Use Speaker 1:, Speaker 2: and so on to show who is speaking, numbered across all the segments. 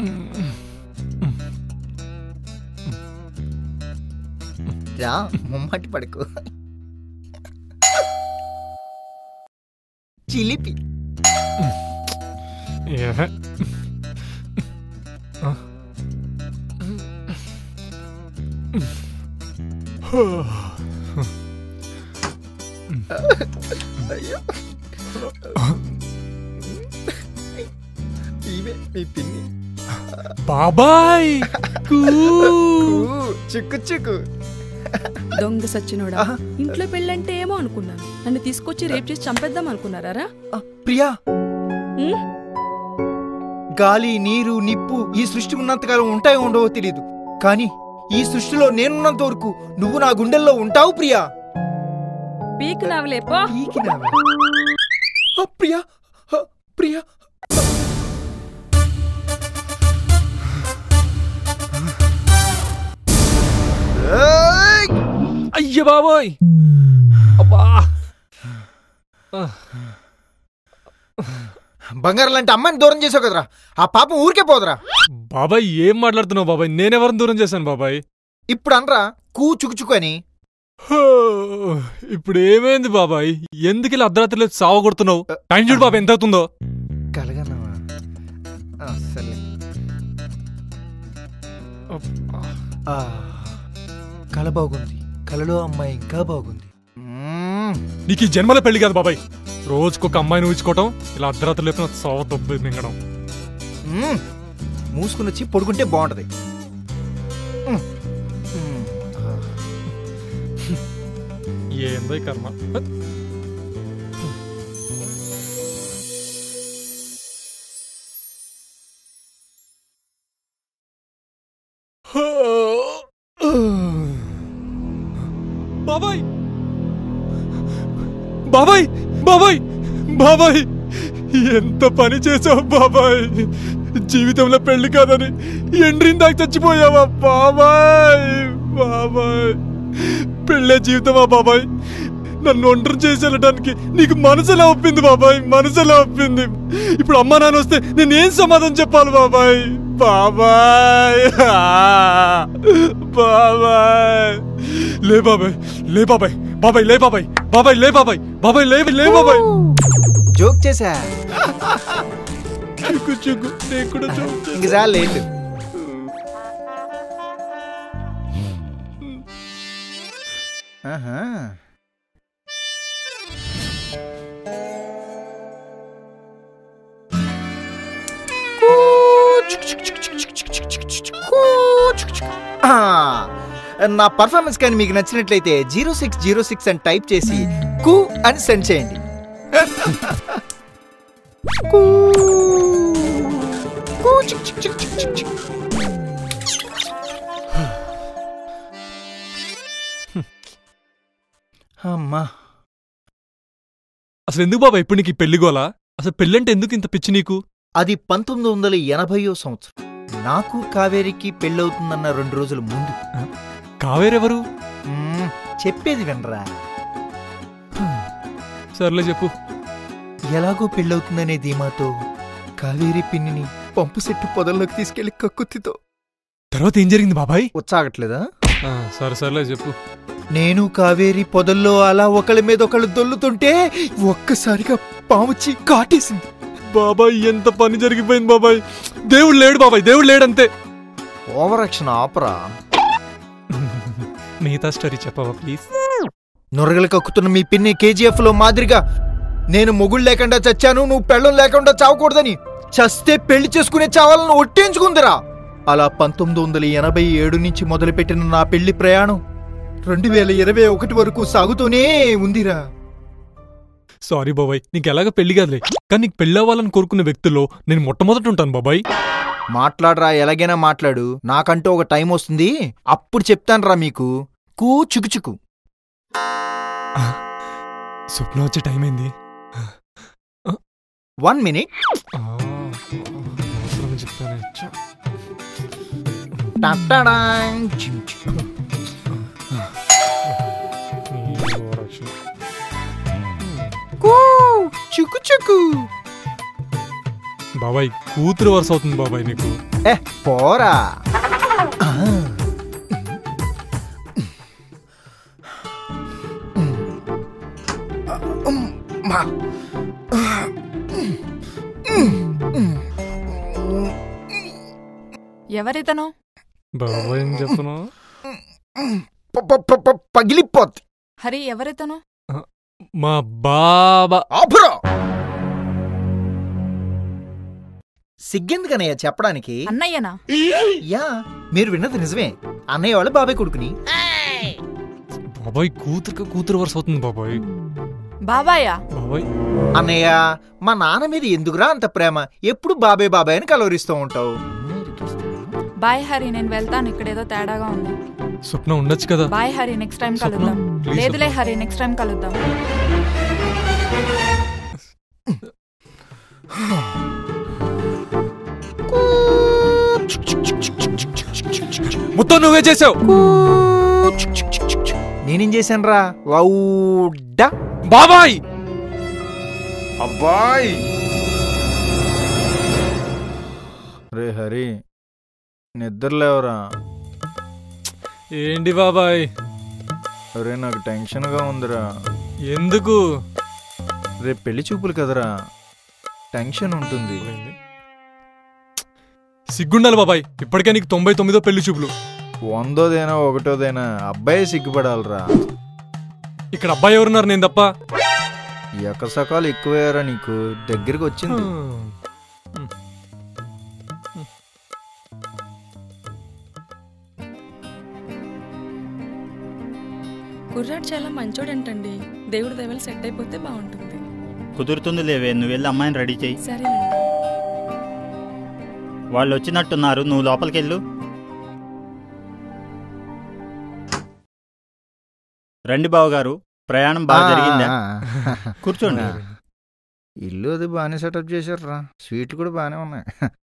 Speaker 1: రా ముమ్మటి పడుకు చిలిపి
Speaker 2: ఏహే.
Speaker 1: అయ్యో ఇవే మీ పిన్ని
Speaker 2: బాబాయ్ కూ.
Speaker 1: ఊ, చిక్కు చిక్కు
Speaker 3: దొంగ సచ్చినోడా
Speaker 1: ఆహా.
Speaker 3: ఇంట్లో పెళ్ళంటే ఏమో అనుకున్నాను నన్ను తీసుకొచ్చి రేప్ చేసి చంపేద్దాం అనుకున్నారా
Speaker 1: ఆ, ప్రియా గాలి నీరు నిప్పు ఈ సృష్టి ఉన్నంతకాలం ఉంటాయో ఉండవో తెలియదు కానీ ఈ సృష్టిలో నేనున్నంత వరకు నువ్వు నా గుండెల్లో ఉంటావు ప్రియా
Speaker 3: పీక్ నావలేపో
Speaker 1: పీకినావా? ఆ, ప్రియా ఆ, ప్రియా ఏయ్!
Speaker 2: అయ్య బాబోయ్ అబ్బా
Speaker 1: బంగారం లాంటి అమ్మాయిని దూరం చేసావు కదరా ఆ పాపం ఊరికే పోదురా
Speaker 2: బాబాయ్ ఏం మాట్లాడుతున్నావు బాబాయ్ నేనెవరిని దూరం చేశాను బాబాయ్
Speaker 1: ఇప్పుడు అనరా కూ చుకుచుకు అని
Speaker 2: హో, ఇప్పుడు ఏమైంది బాబాయ్ ఎందుకు ఇలా అర్ధరాత్రిలో సావ కొడుతున్నావు టైం చూడు బాబాయ్ ఎంత అవుతుందో
Speaker 1: కలగనవా ఆ, సర్లే ఆ, కల బాగుంది కలలో అమ్మాయి ఇంకా బాగుంది మ్మ్.
Speaker 2: నీకు ఈ జన్మలో పెళ్లి కాదు బాబాయ్ రోజుకొక అమ్మాయిని ఊచుకోవటం ఇలా అర్ధరాత్రి లేపిన సావ దొబ్బి మింగడం
Speaker 1: మ్మ్. మూసుకుని వచ్చి పడుకుంటే బాగుంటది మ్మ్. మ్మ్. ఆ.
Speaker 2: ఏందో ఈ కర్మ బాబాయ్ బాబాయ్ బాబాయ్ బాబాయ్ ఎంత పని చేసావు బాబాయ్ జీవితంలో పెళ్లి కాదని ఎండ్రిని దాకా చచ్చిపోయావా బాబాయ్ బాబాయ్ పెళ్ళే జీవితమా బాబాయ్ నన్ను ఒంటరి చేసి వెళ్ళడానికి నీకు మనసులా ఒప్పింది బాబాయ్ మనసులా ఒప్పింది ఇప్పుడు అమ్మా నాన్న వస్తే నేను ఏం సమాధానం చెప్పాలి బాబాయ్ బాబాయ్ ఆ! బాబాయ్ లే బాబాయ్ లే బాబాయ్ బాబాయ్ లే బాబాయ్ బాబాయ్ లే బాబాయ్ బాబాయ్ లే లే బాబాయ్
Speaker 1: జోక్ చేసా
Speaker 2: చిక్కు చిక్కు నేను కూడా చూడు
Speaker 1: ఇంక చాలు లేట్ ఆహా ఆ, నా పర్ఫార్మెన్స్ కానీ మీకు నచ్చినట్లయితే జీరో సిక్స్ జీరో సిక్స్ అని టైప్ చేసి కు అని సెండ్ చేయండి కు. కు చిక్ చిక్ చిక్ చిక్ చిక్ చిక్. అమ్మా
Speaker 2: అసలు ఎందుకు బాబాయ్ ఇప్పుడు నీకు ఈ పెళ్లి గోలా అసలు పెళ్ళంటే ఎందుకు ఇంత పిచ్చి నీకు
Speaker 1: అది పంతొమ్మిది వందల ఎనభైయో సంవత్సరం నాకు కావేరికి పెళ్ళవుతుందన్న రెండు రోజుల ముందు
Speaker 2: కావేరెవరు
Speaker 1: మ్మ్, చెప్పేది వినరా
Speaker 2: సర్లే చెప్పు
Speaker 1: ఎలాగో పెళ్ళవుతుందనే ధీమాతో కావేరి పిన్నిని పంపు సెట్టు పొదల్లోకి తీసుకెళ్లి కక్కుత్తితో
Speaker 2: తర్వాత ఏం జరిగింది బాబాయ్
Speaker 1: ఉత్సాగట్లేదా
Speaker 2: ఆ, సరే సర్లే చెప్పు
Speaker 1: నేను కావేరి పొదల్లో అలా ఒకళ్ళ మీద ఒకళ్ళు దొల్లుతుంటే ఒక్కసారిగా పాముచ్చి కాటేసింది
Speaker 2: బాబాయ్ ఎంత పని జరిగిపోయింది బాబాయ్ దేవుడు లేడు బాబాయ్ దేవుడు లేడంతే
Speaker 1: ఓవరాక్షన్ ఆపరా
Speaker 2: మిగతా స్టోరీ చెప్పవా ప్లీజ్
Speaker 1: నొరగలు కక్కుతున్న మీ పిన్ని కేజీఎఫ్ లో మాదిరిగా నేను మొగుడు లేకుండా చచ్చాను నువ్వు పెళ్ళం లేకుండా చావకూడదని చస్తే పెళ్లి చేసుకునే చావాలని ఒట్టేంచుకుందిరా అలా పంతొమ్మిది వందల ఎనభై ఏడు నుంచి మొదలుపెట్టిన నా పెళ్లి ప్రయాణం రెండు వేల ఇరవై ఒకటి వరకు సాగుతూనే ఉందిరా
Speaker 2: సారీ బాబాయ్ నీకు ఎలాగ పెళ్లి కాదులే కానీ నీకు పెళ్లి అవ్వాలని కోరుకునే వ్యక్తుల్లో నేను మొట్టమొదటి ఉంటాను బాబాయ్
Speaker 1: మాట్లాడరా ఎలాగైనా మాట్లాడు నాకంటూ ఒక టైం వస్తుంది అప్పుడు చెప్తానురా మీకు కూ చుకుచుకు
Speaker 2: స్వప్న వచ్చే టైం అయింది
Speaker 1: వన్ మినిట్
Speaker 2: ఆ, అవసరం చెప్తానే చ్చ. ఈ ఓవరాక్షన్.
Speaker 1: చుకు చుకు
Speaker 2: బాబాయ్ కూతురు వరుస అవుతుంది బాబాయ్ నీకు
Speaker 1: ఏ పోరా
Speaker 3: ఎవరితను
Speaker 2: బాబాయ్ ఏం చెప్పను
Speaker 1: ప- ప- ప- ప- పగిలిపోద్ది
Speaker 3: హరి ఎవరితను
Speaker 2: మా బాబా
Speaker 1: ఆపురా సిగ్గెందుకనయ్య చెప్పడానికి
Speaker 3: అన్నయ్యనా
Speaker 1: యా మీరు విన్నది నిజమే అన్నయ్య వాళ్ళ బాబాయ్ కొడుకుని
Speaker 2: బాబాయ్ కూతురుకి కూతురు వరుస అవుతుంది బాబాయ్
Speaker 3: బాబాయా
Speaker 2: బాబాయ్
Speaker 1: అన్నయ్య మా నాన్న మీద ఎందుకురా అంత ప్రేమ ఎప్పుడు బాబాయ్ బాబాయ్ అని కలవరిస్తూ ఉంటావు
Speaker 3: బాయ్ హరి నేను వెళ్తాను ఇక్కడేదో తేడాగా ఉంది
Speaker 2: స్వప్న ఉండొచ్చు కదా
Speaker 3: bye Hari next time
Speaker 2: Swapna,
Speaker 3: కలుద్దాం
Speaker 2: please
Speaker 3: లేదులే
Speaker 2: స్వప్న.
Speaker 3: హరి నెక్స్ట్ టైం కలుద్దాం
Speaker 2: మొత్తం నువ్వే చేసావు
Speaker 1: నేనేం చేశాను రా లౌడ్డా
Speaker 2: బాబాయ్
Speaker 1: అబ్బాయ్ రే హరి నిద్రలేవరా
Speaker 2: ఏంటి బాబాయ్
Speaker 1: రే నాకు టెన్షన్గా ఉందిరా
Speaker 2: ఎందుకు
Speaker 1: రేపు పెళ్లి చూపులు కదరా టెన్షన్ ఉంటుంది
Speaker 2: సిగ్గుండాలి బాబాయ్ ఇప్పటికే నీకు తొంభై తొమ్మిదో పెళ్లి చూపులు
Speaker 1: వందోదైనా ఒకటోదైనా అబ్బాయి సిగ్గుపడాలిరా
Speaker 2: ఇక్కడ అబ్బాయి ఎవరున్నారు నేను తప్ప
Speaker 1: ఎకసకాలు ఎక్కువయ్యారా నీకు దగ్గరికి వచ్చింది
Speaker 3: కుర్రాడు చాలా మంచోడంటండి దేవుడి దెవెలు సెట్ అయిపోతే బాగుంటుంది
Speaker 4: కుదురుతుంది లేవే నువ్వు వెళ్ళి అమ్మాయిని రెడీ చేయి
Speaker 3: సరేనండి
Speaker 4: వాళ్ళు వచ్చినట్టున్నారు నువ్వు లోపలికి వెళ్ళు రండి బావగారు ప్రయాణం బాగా జరిగిందా
Speaker 1: ఆ,
Speaker 4: కూర్చోండి
Speaker 1: ఆ. ఇల్లు అది బాగానే సెటప్ చేశారురా స్వీట్లు కూడా బాగానే ఉన్నాయి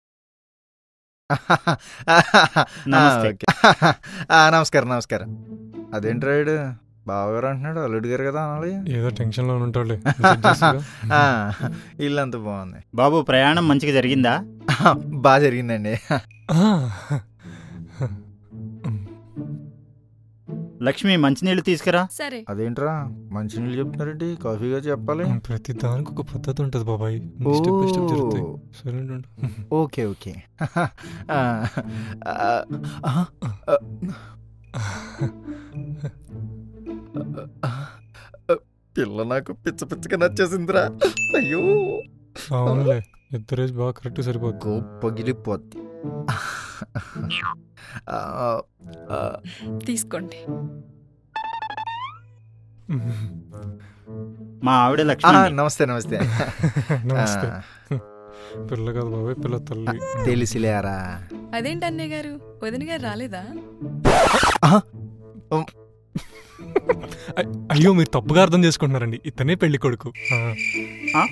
Speaker 4: నమస్తే.
Speaker 1: ఆ, ఓకే. ఆ, నమస్కారం నమస్కారం అదేంటి రాయుడు బావగారు అంటున్నాడు అల్లుడు గారు కదా అనాలి
Speaker 2: ఏదో టెన్షన్ లో ఉంటాడులే
Speaker 1: ఆ, ఇల్లు అంత బాగుంది
Speaker 4: బాబు ప్రయాణం మంచిగా జరిగిందా
Speaker 1: బాగా జరిగిందండి
Speaker 4: లక్ష్మి మంచినీళ్ళు తీసుకురా
Speaker 3: సరే
Speaker 1: అదేంట్రా మంచినీళ్ళు చెప్తున్నారండి కాఫీగా చెప్పాలి
Speaker 2: ప్రతి దానికి ఒక పద్ధతి ఉంటుంది బాబాయ్ స్టెప్ బై స్టెప్ జరుగుతాయి
Speaker 1: ఓ,
Speaker 2: సైలెంట్ ఉండు
Speaker 1: ఓకే ఓకే ఆ, ఆ, ఆ, పిల్ల నాకు పిచ్చ పిచ్చగా నచ్చేసిందిరా అయ్యో
Speaker 2: అవునులే ఇద్దరేసి బాగా కరెక్ట్ సరిపోద్ది
Speaker 1: గో పగిలిపోద్ది ఆ, ఆ,
Speaker 3: తీసుకోండి
Speaker 4: మా ఆవిడ
Speaker 1: ఆ,
Speaker 4: లక్ష్మి
Speaker 1: నమస్తే నమస్తే
Speaker 2: నమస్తే
Speaker 1: ఆ,
Speaker 2: పిల్ల కాదు బాబాయ్ పిల్ల తల్లి
Speaker 1: తెలిసిలేరా
Speaker 3: అదేంటి అన్నయ్య గారు వదిన గారు రాలేదా
Speaker 2: అయ్- అయ్యో మీరు తప్పుగా అర్థం చేసుకుంటున్నారండి ఇతనే పెళ్లి కొడుకు ఆ,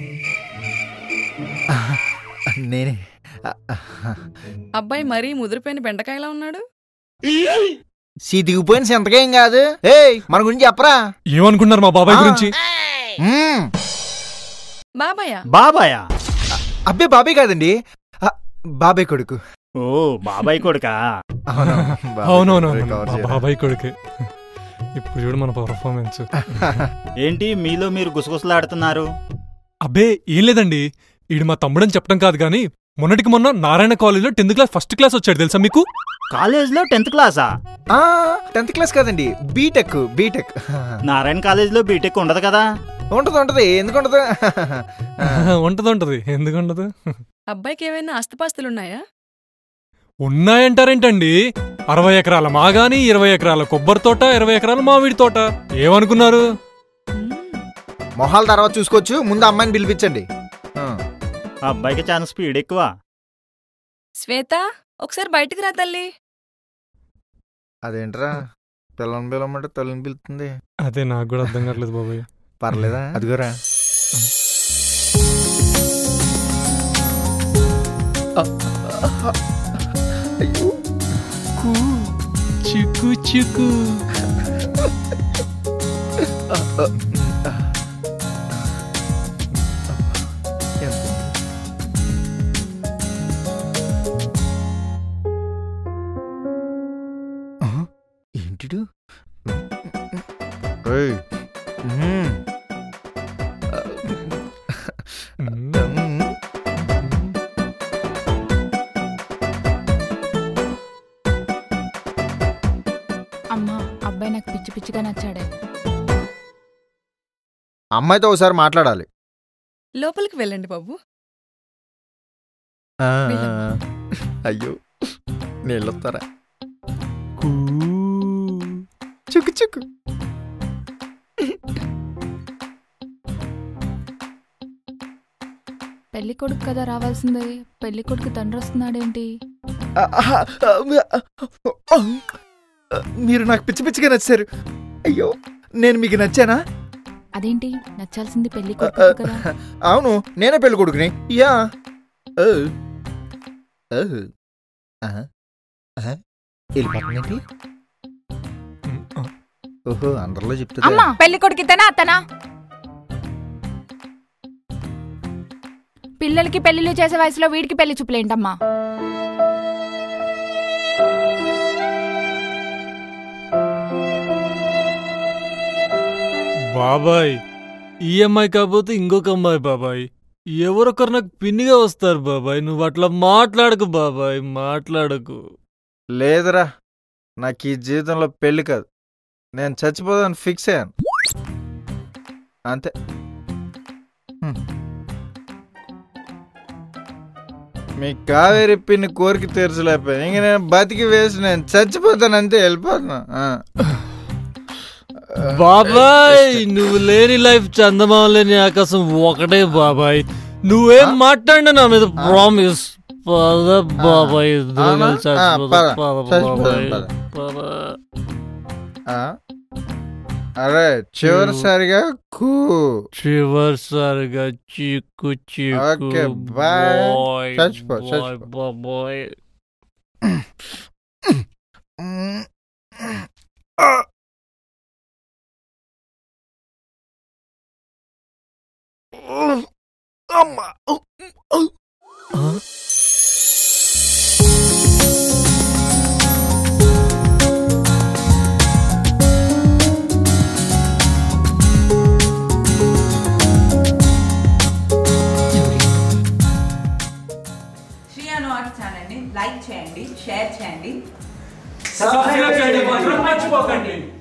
Speaker 1: నేనే ఆ,
Speaker 3: అబ్బాయి మరీ ముదిరిపోయిన బెండకాయలా ఉన్నాడు
Speaker 1: సీ దిగిపోయిన సంతకేం కాదు ఏయ్ మన గురించి చెప్పరా
Speaker 2: ఏమనుకున్నారు మా బాబాయ్
Speaker 1: ఆ.
Speaker 2: గురించి
Speaker 1: మ్మ్.
Speaker 3: బాబాయా
Speaker 4: బాబాయా
Speaker 1: అబ్బే బాబాయ్ కాదండి ఆ, బాబాయ్ కొడుకు
Speaker 4: ఓ బాబాయ్ కొడుకా
Speaker 1: అవును, బాబాయ్
Speaker 2: అవునవును
Speaker 1: కొడుకు, కవర్ చేయరా.
Speaker 2: బాబాయ్ కొడుకే ఇప్పుడు చూడు మన పర్ఫార్మెన్స్
Speaker 4: ఏంటి మీలో మీరు గుసగుసలాడుతున్నారు
Speaker 2: అబ్బే ఏం లేదండి ఈడు మా తమ్ముడని చెప్పడం కాదు కానీ మొన్నటికి మొన్న నారాయణ కాలేజీలో టెన్త్ క్లాస్ ఫస్ట్ క్లాస్ వచ్చాడు తెలుసా మీకు
Speaker 4: కాలేజ్లో టెన్త్ క్లాసా
Speaker 1: ఆ, టెన్త్ క్లాస్ కాదండి బీటెక్ బీటెక్
Speaker 4: నారాయణ కాలేజ్లో బీటెక్ ఉండదు కదా
Speaker 1: ఉంటది ఉంటది ఎందుకు ఉండదు
Speaker 2: ఉంటది ఉంటది ఎందుకు ఉండదు
Speaker 3: అబ్బాయికి ఏమైనా ఆస్తిపాస్తులున్నాయా
Speaker 2: ఉన్నాయంటారేంటండి అరవై ఎకరాల మాగాని ఇరవై ఎకరాల కొబ్బరి తోట ఇరవై ఎకరాల మామిడి తోట ఏమనుకున్నారు
Speaker 3: మ్మ్.
Speaker 1: మొహాల తర్వాత చూసుకోవచ్చు ముందు అమ్మాయిని పిలిపించండి ఆ,
Speaker 4: ఆ అబ్బాయికి చాలా స్పీడ్ ఎక్కువ
Speaker 3: శ్వేత ఒకసారి బయటికి రా తల్లి
Speaker 1: అదేంట్రా పిల్లని పిలవమంటే తల్లిని పిలుస్తుంది
Speaker 2: అదే నాకు కూడా అర్థం కావట్లేదు బాబాయ్
Speaker 1: పర్లేదా అదిగోరా అయ్యో
Speaker 2: చిక్కు చిక్కు
Speaker 1: ఎంత మ్మ్. మ్మ్.
Speaker 5: అమ్మా అబ్బాయి నాకు పిచ్చి పిచ్చిగా నచ్చాడే
Speaker 1: అమ్మాయితో ఒకసారి మాట్లాడాలి
Speaker 3: లోపలికి వెళ్ళండి బాబు
Speaker 1: ఆ,
Speaker 3: వెళ్ళమ్మా.
Speaker 1: అయ్యో నీళ్ళొస్తారా చుక్కు చుక్కు
Speaker 5: పెళ్లి కొడుకు కదా రావాల్సిందే పెళ్లి కొడుకు తండ్రి వస్తున్నాడేంటి
Speaker 1: ఆ, ఆ, ఆ, మీరు నాకు పిచ్చి పిచ్చిగా నచ్చారు అయ్యో నేను మీకు నచ్చానా
Speaker 5: అదేంటి నచ్చాల్సింది పెళ్లి
Speaker 1: ఆ,
Speaker 5: కొడుకు
Speaker 1: ఆ,
Speaker 5: కదా
Speaker 1: అవును నేనే పెళ్లి కొడుకుని యా ఓ. ఓ. ఆహా. ఆహా. వెళ్ళిపోతుందేంటి ఓహో అందరిలో చెప్తుంది
Speaker 5: అమ్మా పెళ్లి కొడుకు ఇతనా అతనా పిల్లలకి పెళ్లిళ్ళు చేసే వయసులో వీడికి పెళ్లి చూపులేంటమ్మా
Speaker 2: బాబాయ్ ఈ అమ్మాయి కాకపోతే ఇంకొక అమ్మాయి బాబాయ్ ఎవరొకరు నాకు పిన్నిగా వస్తారు బాబాయ్ నువ్వు అట్లా మాట్లాడకు బాబాయ్ మాట్లాడకు
Speaker 1: లేదురా నాకు ఈ జీవితంలో పెళ్లి కాదు నేను చచ్చిపోదాన్ని ఫిక్స్ అయ్యాను అంతే హ్మ్. మీ కావేరి పిన్ని కోరిక తీర్చలేకపోయాను ఇంక నేను బతికి వేసి నేను చచ్చిపోతాను అంతే వెళ్ళిపోతున్నా ఆ.
Speaker 2: బాబాయ్ నువ్వు లేని లైఫ్ చందమామ లేని ఆకాశం ఒకటే బాబాయ్ నువ్వేం మాట్లాడినా నా మీద ప్రామిస్ పద బాబాయ్ ఇద్దరం
Speaker 1: అవునా?
Speaker 2: కలిసి
Speaker 1: ఆ,
Speaker 2: చచ్చిపోదాం.
Speaker 1: పద.
Speaker 2: పద
Speaker 1: చచ్చిపోదాం,
Speaker 2: బాబాయ్.
Speaker 1: పద.
Speaker 2: పద.
Speaker 1: ఆ? అరే చివరిసారిగా కూ
Speaker 2: చివరిసారిగా చీకు చీకు
Speaker 1: ఓకే, బాయ్.
Speaker 2: బాయ్,
Speaker 1: చచ్చిపో,
Speaker 2: బాయ్,
Speaker 1: చచ్చిపో.
Speaker 2: బాయ్
Speaker 1: అమ్మా
Speaker 6: శ్రీ అనువాక్ ఛానల్ని లైక్ చేయండి షేర్ చేయండి
Speaker 7: సబ్స్క్రైబ్ చేయడం మాత్రం మర్చిపోకండి